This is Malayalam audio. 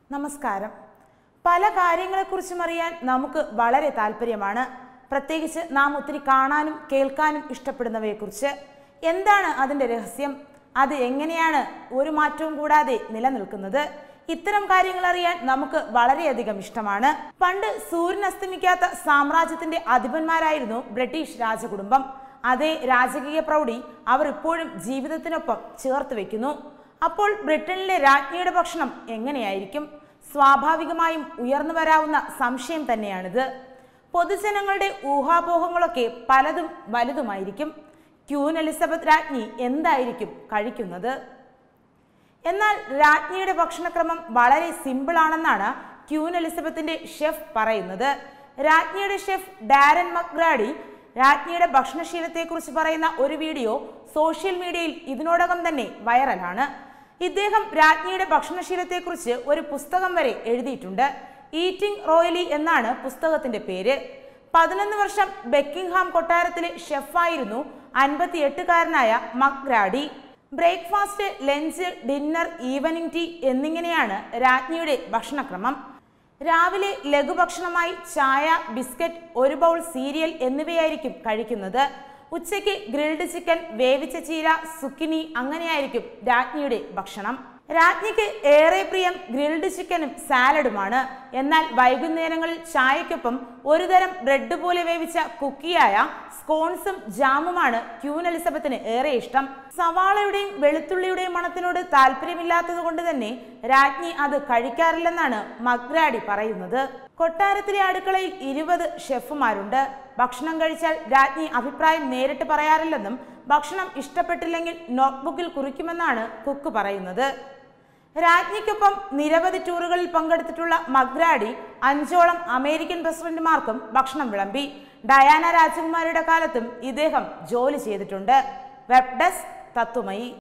നമസ്കാരം പല കാര്യങ്ങളെക്കുറിച്ചും അറിയാൻ നമുക്ക് വളരെ താല്പര്യമാണ് പ്രത്യേകിച്ച് നാം ഒത്തിരി കാണാനും കേൾക്കാനും ഇഷ്ടപ്പെടുന്നവയെക്കുറിച്ച് എന്താണ് അതിൻ്റെ രഹസ്യം അത് എങ്ങനെയാണ് ഒരു മാറ്റവും കൂടാതെ നിലനിൽക്കുന്നത് ഇത്തരം കാര്യങ്ങൾ അറിയാൻ നമുക്ക് വളരെയധികം ഇഷ്ടമാണ് പണ്ട് സൂര്യൻ അസ്തമിക്കാത്ത സാമ്രാജ്യത്തിന്റെ അധിപന്മാരായിരുന്നു ബ്രിട്ടീഷ് രാജകുടുംബം അതേ രാജകീയ പ്രൗഢി അവർ ഇപ്പോഴും ജീവിതത്തിനൊപ്പം ചേർത്ത് വെക്കുന്നു അപ്പോൾ ബ്രിട്ടനിലെ രാജ്ഞിയുടെ ഭക്ഷണം എങ്ങനെയായിരിക്കും സ്വാഭാവികമായും ഉയർന്നു വരാവുന്ന സംശയം തന്നെയാണിത് പൊതുജനങ്ങളുടെ ഊഹാപോഹങ്ങളൊക്കെ പലതും വലുതുമായിരിക്കും ക്യൂൻ എലിസബത്ത് രാജ്ഞി എന്തായിരിക്കും കഴിക്കുന്നത് എന്നാൽ രാജ്ഞിയുടെ ഭക്ഷണക്രമം വളരെ സിമ്പിൾ ആണെന്നാണ് ക്യൂൻ എലിസബത്തിന്റെ ഷെഫ് പറയുന്നത് രാജ്ഞിയുടെ ഷെഫ് ഡാരൻ മക്രാഡി രാജ്ഞിയുടെ ഭക്ഷണശീലത്തെക്കുറിച്ച് പറയുന്ന ഒരു വീഡിയോ സോഷ്യൽ മീഡിയയിൽ ഇതിനോടകം തന്നെ വൈറലാണ് ഇദ്ദേഹം രാജ്ഞിയുടെ ഭക്ഷണശീലത്തെക്കുറിച്ച് ഒരു പുസ്തകം വരെ എഴുതിയിട്ടുണ്ട് ഈറ്റിംഗ് റോയലി എന്നാണ് പുസ്തകത്തിന്റെ പേര് പതിനൊന്ന് വർഷം ബെക്കിംഗ്ഹാം കൊട്ടാരത്തിലെ ഷെഫായിരുന്നു അൻപത്തിയെട്ടുകാരനായ McGrady breakfast lunch dinner evening tea എന്നിങ്ങനെയാണ് രാജ്ഞിയുടെ ഭക്ഷണക്രമം രാവിലെ ലഘുഭക്ഷണമായി ചായ ബിസ്ക്കറ്റ് ഒരു ബൗൾ സീരിയൽ എന്നിവയായിരിക്കും കഴിക്കുന്നത് ഉച്ചയ്ക്ക് ഗ്രിൽഡ് ചിക്കൻ വേവിച്ച ചീര സുക്കിനി അങ്ങനെയായിരിക്കും രാജ്ഞിയുടെ ഭക്ഷണം രാജ്ഞിക്ക് ഏറെ പ്രിയം ഗ്രിൽഡ് ചിക്കനും സാലഡുമാണ് എന്നാൽ വൈകുന്നേരങ്ങളിൽ ചായക്കൊപ്പം ഒരുതരം ബ്രെഡ് പോലെ വേവിച്ച കുക്കിയായ സ്കോൺസും ജാമുമാണ് ക്യൂൻ എലിസബത്തിന് ഏറെ ഇഷ്ടം സവാളയുടെയും വെളുത്തുള്ളിയുടെയും മണത്തിനോട് താല്പര്യമില്ലാത്തത് കൊണ്ട് തന്നെ രാജ്ഞി അത് കഴിക്കാറില്ലെന്നാണ് മഗ്രാഡി പറയുന്നത് കൊട്ടാരത്തിലെ അടുക്കളയിൽ ഇരുപത് ഷെഫുമാരുണ്ട് ഭക്ഷണം കഴിച്ചാൽ രാജ്ഞി അഭിപ്രായം നേരിട്ട് പറയാറില്ലെന്നും ഭക്ഷണം ഇഷ്ടപ്പെട്ടില്ലെങ്കിൽ നോട്ട്ബുക്കിൽ കുറിക്കുമെന്നാണ് കുക്ക് പറയുന്നത് രാജ്ഞിക്കൊപ്പം നിരവധി ടൂറുകളിൽ പങ്കെടുത്തിട്ടുള്ള മഗ്രാഡി അഞ്ചോളം അമേരിക്കൻ പ്രസിഡന്റുമാർക്കും ഭക്ഷണം വിളമ്പി ഡയാന രാജകുമാരിയുടെ കാലത്തും ഇദ്ദേഹം ജോലി ചെയ്തിട്ടുണ്ട് വെബ് ഡെസ്ക് തത്വമയി